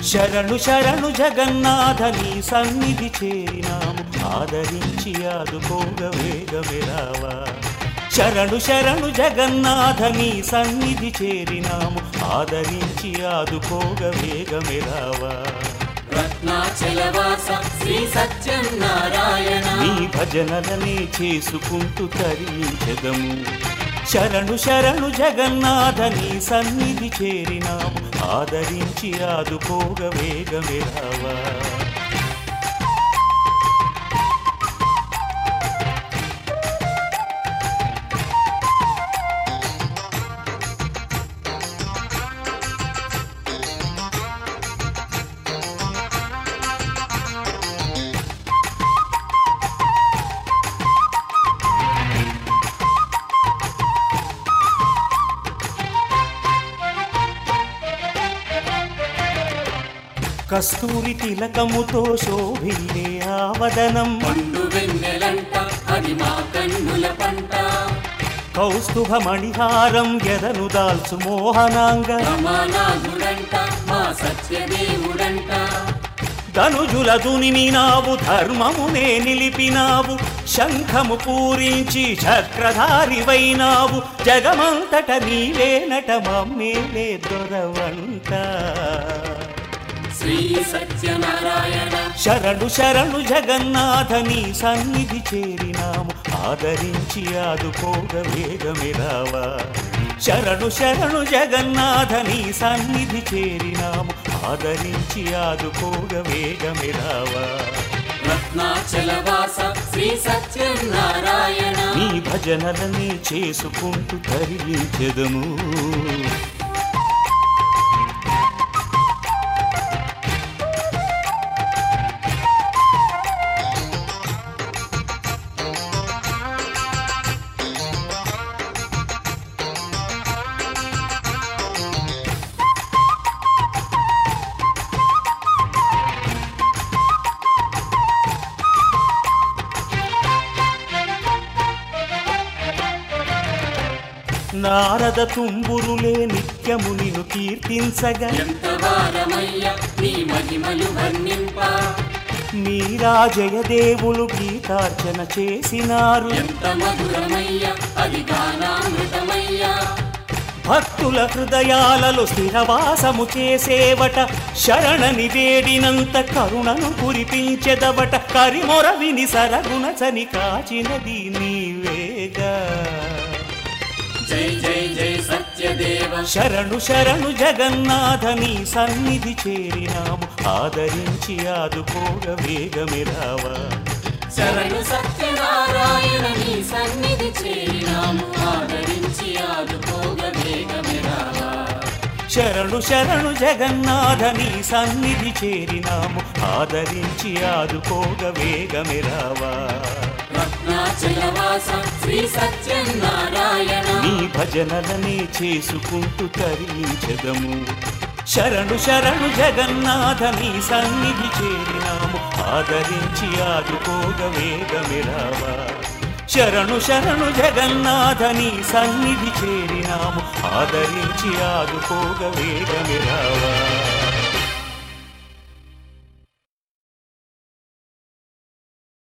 శరణు శరణు జగన్నాథ నీ సన్నిధి చేరినాము ఆదరించి ఆదుకోగ వేగమిరావా శరణు శరణు జగన్నాథ నీ సన్నిధి చేరినాము ఆదరించి ఆదుకోగ వేగమిరావా రత్నాచలవాస శ్రీ సత్యనారాయణ నీ భజనలనే చేసుకుంటూ తరించదము శరణు శరణు జగన్నాథ నీ సన్నిధి చేరినాము ఆదరించి ఆదుకోగ వేగమిరావా కస్తూరి తిలకముతో శోభిల్లే ఆవదనం పండు వెన్నెలంట అది మా కన్నుల పంట కౌస్తుభ మణిహారం ఎదను దాల్చు మోహనాంగ రమానాథుడంట మా సత్యదేవుడంట ధనుజుల దునిమినావు ధర్మమునే నిలిపినావు శంఖము పూరించి చక్రధారివైనావు జగమంతట నీవేనట మమ్మేలే దొరవంట శ్రీ సత్యనారాయణ శరణు శరణు జగన్నాథ నీ సన్నిధి చేరినాము ఆదరించి ఆదుకోగ వేగమిరావా శరణు శరణు జగన్నాథ నీ సన్నిధి చేరినాము ఆదరించి ఆదుకోగ వేగమిరావా రత్నాచలవాస శ్రీ సత్యనారాయణ నీ భజనలనే చేసుకుంటూ తరించెదము నారద తుంబురులే నిత్యము నిన్ను కీర్తించగా ఎంత వారమయ్య నీ మహిమలు వర్ణింప మీరాజయ దేవులు గీతార్చన చేసినారు ఎంత మధురమయ్య అది గానామృతమయ్య భక్తుల హృదయాలలో స్థిరవాసము చేసేవట శరణని వేడినంత కరుణను కురిపించెదవట కరిమొర విని సరగుణ చని కాచినది నీవేగా జై జై జై సత్యదేవ శరణు శరణు జగన్నాథ నీ సన్నిధి చేరినాము ఆదరించి ఆదుకోగ వేగమిరావా శరణు సత్యనారాయణ నీ సన్నిధి చేరినాము ఆదరించి ఆదుకోగ వేగమిరావా శరణు శరణు జగన్నాథ నీ సన్నిధి చేరినాము ఆదరించి ఆదుకోగ వేగమిరావా రత్నాచలవాస శ్రీ సత్యనారాయణ నీ భజనలనే చేసుకుంటూ తరించదము శరణు శరణు జగన్నాథ నీ సన్నిధి చేరినాము ఆదరించి ఆదుకోగ వేగమిరావా శరణు శరణు జగన్నాథ నీ సన్నిధి చేరినాము ఆదరించి ఆదుకోగ వేగమిరావా